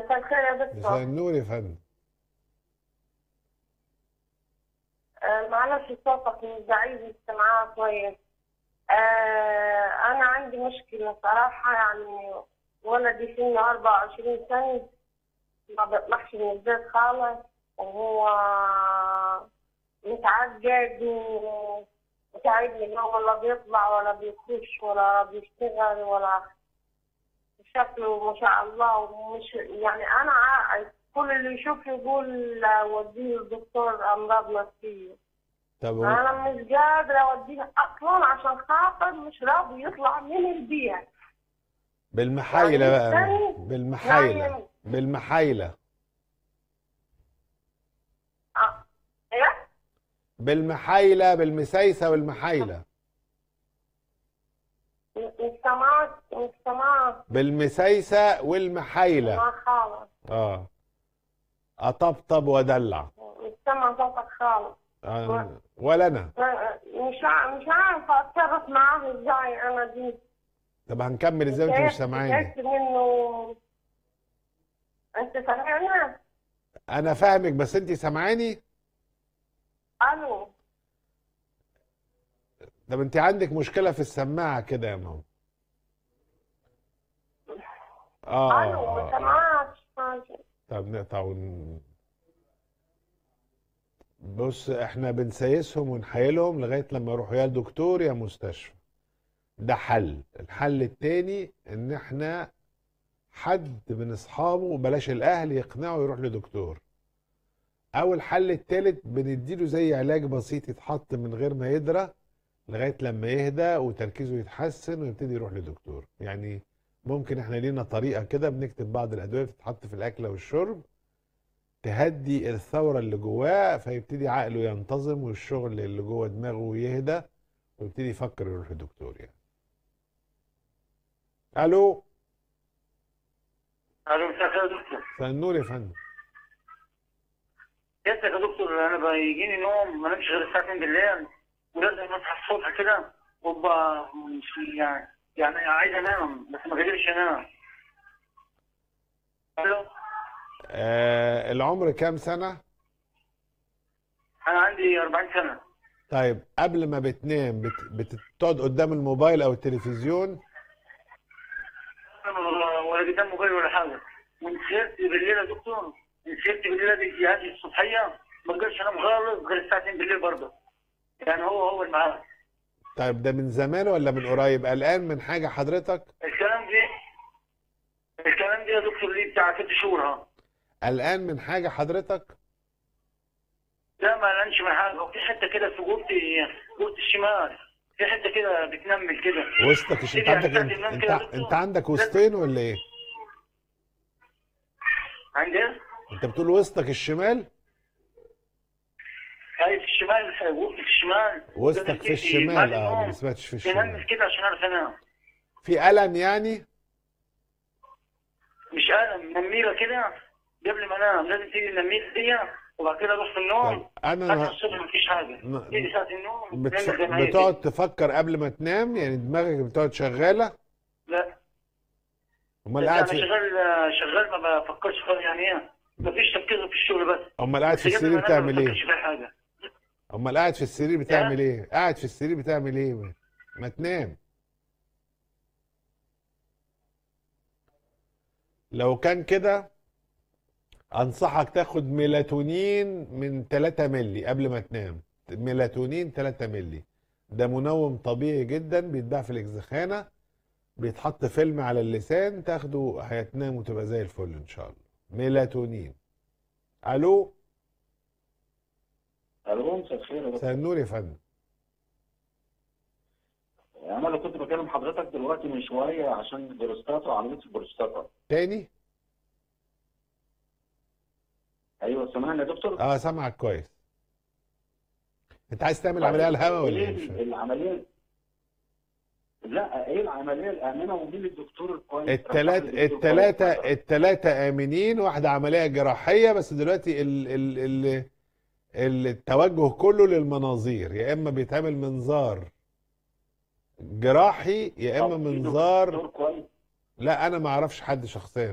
مساء الخير يا مساء دكتور النور يا فندم آه، معلش صوتك مش ضعيف مش معاه كويس آه، أنا عندي مشكلة صراحة يعني ولدي سنه 24 سنة ما بيطلعش من البيت خالص وهو متعقد و- وتعبني إن هو ولا بيطلع ولا بيخش ولا بيشتغل ولا شكله ما شاء الله ومش يعني أنا ع- كل اللي يشوف يقول وديه الدكتور أمراض نفسية طب هو- انا مش قادره اوديه اصلا عشان خاطر مش راضي يطلع من البيت بالمحايلة يعني بقى الثاني بالمحايلة نايم. بالمحايلة آه. ايه بالمحايلة بالمسايسة والمحايلة مش سامعك مش سامعك بالمسايسة والمحايلة ما خالص اه اطبطب ودلع مش سامع صوتك خالص آه. ولا انا آه، مش ع- مش عارفه اتصرف معاه ازاي انا دي طب هنكمل ازاي وانت مش سامعاني تعبت منه انت سامعني انا فاهمك بس انت سامعاني الو طب انت عندك مشكلة في السماعة كده يا ماما اه الو ما آه. سامعكش حاجه طب نقطع ون... بص احنا بنسيسهم ونحايلهم لغاية لما يروحوا يا دكتور يا مستشفى ده حل الحل التاني ان احنا حد من اصحابه بلاش الاهل يقنعه يروح لدكتور او الحل التالت بنديله زي علاج بسيط يتحط من غير ما يدرى لغاية لما يهدى وتركيزه يتحسن ويبتدي يروح لدكتور يعني ممكن احنا لينا طريقة كده بنكتب بعض الأدوية بتتحط في الأكل والشرب تهدي الثورة اللي جواه فيبتدي عقله ينتظم والشغل اللي جوه دماغه يهدى ويبتدي يفكر يروح لدكتور يعني ألو الو مساء الخير يا دكتور مساء النور يا فندم جاتك يا دكتور انا بيجيني نوم ما نمشي غير الساعه 2 بالليل ولازم اصحى الصبح كده وابقى مش يعني يعني عايز انام بس ما قدرتش انام الو آه العمر كام سنة؟ انا عندي 40 سنه طيب قبل ما بتنام بت... بتقعد قدام الموبايل أو التلفزيون أنا ولا- ولا قدام موبايل ولا حاجه ونسيت بالليل يا دكتور نسيت بالليل دي جهازي الصبحيه ما اقدرش انام خالص غير الساعه 2 بالليل برضه يعني هو هو الميعاد طيب ده من زمان ولا من قريب قلقان من حاجة حضرتك؟ الكلام دي الكلام دي يا دكتور ليه بتاع ست شهور ها قلقان من حاجة حضرتك؟ لا ما لانش من حاجه وفي حته كده في جوبتي جوبتي الشمال في حته كده بتنمل كده وسطك إيش- انت يعني عندك بتاعت انت, الناس انت, كده يا دكتور. انت عندك وسطين ولا ايه؟ عندي ايه؟ انت بتقول وسطك الشمال؟ هاي في الشمال في جوبتي في الشمال وسطك لازم في تيجي الشمال بعد اه النوم ما سمعتش في تنمل الشمال كده عشان اعرف انام في ألم يعني؟ مش الم نميله كده قبل ما انام لازم تيجي النميله دي وبعد كده اروح في النوم طيب انا اصحى ن- الصبح مفيش حاجه ن- تيجي ساعه النوم بتف... نعمل زي ما هي بتقعد كده. تفكر قبل ما تنام يعني دماغك بتقعد شغالة؟ لا امال لا، قاعد انا في شغال شغال ما بفكرش خالص يعني ايه مفيش تفكير في الشغل بس امال قاعد في بس قبل السرير ما انام ما بتعمل ايه؟ بفكرش في حاجه امال قاعد في السرير بتعمل ايه؟ قاعد في السرير بتعمل ايه؟ ما تنام لو كان كده انصحك تاخد ميلاتونين من 3 ملي قبل ما تنام ميلاتونين 3 ملي ده منوم طبيعي جدا بيتباع في الاجزخانه بيتحط فيلم على اللسان تاخده هتنام وتبقى زي الفل ان شاء الله ميلاتونين الو الو مساء الخير يا دكتور. مساء النور يا فندم انا اللي كنت بكلم حضرتك دلوقتي من شويه عشان البروستاتا وعمليه البروستاتا تاني ايوه سامعني يا دكتور اه سامعك كويس انت عايز تعمل طيب، عمليه على الهوا ولا ايه ايه مش فاهم. العمليه لا ايه العمليه الامنه ومين الدكتور الكويس التلات رشح لي دكتور التلاتة كويس. التلاتة آمنين واحدة عملية جراحية بس دلوقتي ال ال ال التوجه كله للمناظير يا إما بيتعمل منظار جراحي يا إما طب في منظار دكتور كويس لا أنا ما أعرفش حد شخصيا